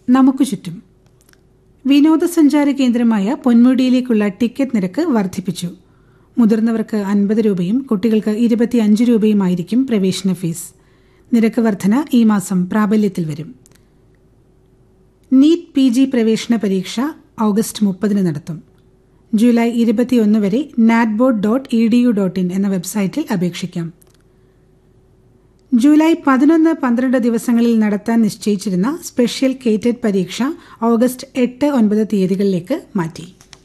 നമുക്ക് ചുറ്റും വിനോദസഞ്ചാര കേന്ദ്രമായ പൊന്മുടിയിലേക്കുള്ള ടിക്കറ്റ് നിരക്ക് വർദ്ധിപ്പിച്ചു മുതിർന്നവർക്ക് അൻപത് രൂപയും കുട്ടികൾക്ക് ഇരുപത്തിയഞ്ച് രൂപയുമായിരിക്കും പ്രവേശന ഫീസ് നിരക്ക് വർധന ഈ മാസം പ്രാബല്യത്തിൽ വരും നീറ്റ് പി ജി പ്രവേശന പരീക്ഷ ഓഗസ്റ്റ് മുപ്പതിന് നടത്തും ജൂലൈ ഇരുപത്തിയൊന്ന് വരെ natboard dot E D U dot in എന്ന വെബ്സൈറ്റിൽ അപേക്ഷിക്കാം ജൂലൈ പതിനൊന്ന് പന്ത്രണ്ട് ദിവസങ്ങളിൽ നടത്താൻ നിശ്ചയിച്ചിരുന്ന സ്പെഷ്യൽ കേറ്റഡ് പരീക്ഷ ഓഗസ്റ്റ് എട്ട് ഒൻപത് തീയതികളിലേക്ക് മാറ്റി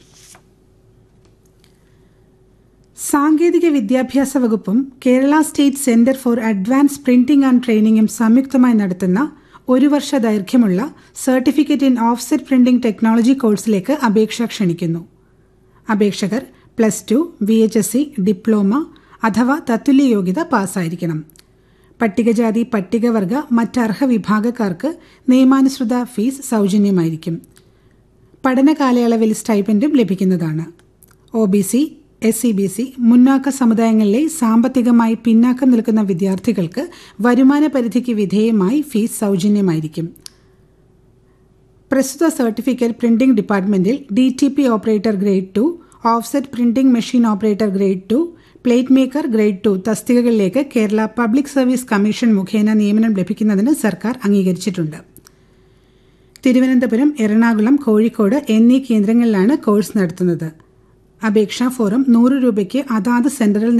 സാങ്കേതിക വിദ്യാഭ്യാസ വകുപ്പും Kerala state centre for advance printing and ട്രെയിനിങ്ങും സംയുക്തമായി നടത്തുന്ന ഒരു വർഷ ദൈർഘ്യമുള്ള certificate in offset printing technology കോഴ്സിലേക്ക് അപേക്ഷ ക്ഷണിക്കുന്നു അപേക്ഷകർ plus two V H S C diploma അഥവാ തത്തുല്യ യോഗ്യത പാസ്സായിരിക്കണം പട്ടികജാതി പട്ടികവർഗ മറ്റർഹ വിഭാഗക്കാർക്ക് നിയമാനുസൃത ഫീസ് സൗജന്യമായിരിക്കും പഠന കാലയളവിൽ സ്റ്റൈപ്പൻഡും ലഭിക്കുന്നതാണ് O B C S C B C മുന്നാക്ക സമുദായങ്ങളിലെ സാമ്പത്തികമായി പിന്നാക്കം നിൽക്കുന്ന വിദ്യാർത്ഥികൾക്ക് വരുമാന പരിധിക്ക് വിധേയമായി ഫീസ് സൗജന്യമായിരിക്കും പ്രസ്തുത സർട്ടിഫിക്കറ്റ് പ്രിന്റിംഗ് ഡിപ്പാർട്ട്മെന്റിൽ D T P operator grade two offset printing machine operator grade two plate maker grade two തസ്തികകളിലേക്ക് കേരള പബ്ലിക് സർവീസ് കമ്മീഷൻ മുഖേന നിയമനം ലഭിക്കുന്നതിന് സർക്കാർ അംഗീകരിച്ചിട്ടുണ്ട് തിരുവനന്തപുരം എറണാകുളം കോഴിക്കോട് എന്നീ കേന്ദ്രങ്ങളിലാണ് കോഴ്സ് നടത്തുന്നത് അപേക്ഷാ ഫോറം നൂറ് രൂപയ്ക്ക് അതാത് സെന്ററിൽ